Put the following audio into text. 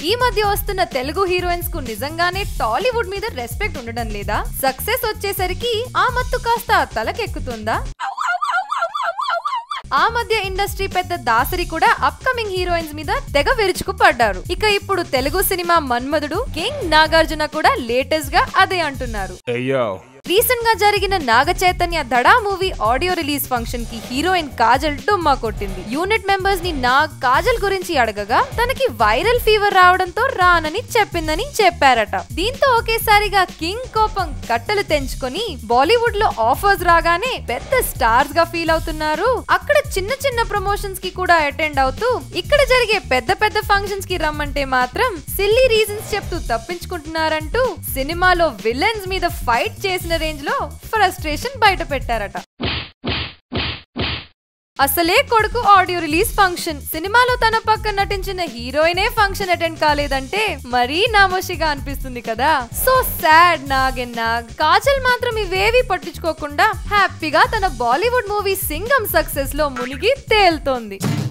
ఈ మధ్య వస్తున్న తెలుగు హీరోయిన్స్ కు నిజంగానే టాలీవుడ్ మీద రెస్పెక్ట్ ఉండడం లేదా సక్సెస్ వచ్చేసరికి ఆ మత్తు కాస్త తలకెక్కుతుందా ఆ మధ్య ఇండస్ట్రీ పెద్ద దాసరి కూడా అప్కమింగ్ హీరోయిన్స్ మీద తెగ విరుచుకు పడ్డారు ఇక ఇప్పుడు తెలుగు సినిమా మన్మధుడు కింగ్ నాగార్జున కూడా లేటెస్ట్ గా అదే అంటున్నారు Ayo. రీసెంట్ గా జరిగిన Naga Chaitanya Dhada movie audio release function కి హీరోయిన్ కాజల్ డుమ్మా కొట్టింది యూనిట్ మెంబర్స్ ని నాగ్ కాజల్ గురించి అడగగా తనకి వైరల్ ఫీవర్ రావడంతో రానని చెప్పిందని చెప్పారట దీంతో ఒకేసారిగా కింగ్ కోపం కట్టలు తెంచుకొని బాలీవుడ్ లో ఆఫర్స్ రాగానే పెద్ద స్టార్స్ గా ఫీల్ అవుతున్నారు అక్కడ చిన్న చిన్న ప్రమోషన్స్ కి కూడా అటెండ్ అవుతూ ఇక్కడ జరిగే పెద్ద పెద్ద ఫంక్షన్స్ కి రమ్మంటే మాత్రం సిల్లీ రీజన్స్ చెప్తూ తప్పించుకుంటున్నారంటూ సినిమాలో విలన్స్ మీద ఫైట్ చేసిన రేంజ్ లో ఫ్రస్ట్రేషన్ బయట పెట్టారట అసలే కొడుకు ఆడియో రిలీజ్ ఫంక్షన్ సినిమాలో తన పక్క నటించిన హీరోయినే ఫంక్షన్ అటెండ్ కాలేదంటే మరీ నామోషిగా అనిపిస్తుంది కదా so sad Nag and Nag Kajal మాత్రం ఇవేవి పట్టించుకోకుండా హ్యాపీగా తన బాలీవుడ్ మూవీ సింగం సక్సెస్ లో మునిగి తేలుతోంది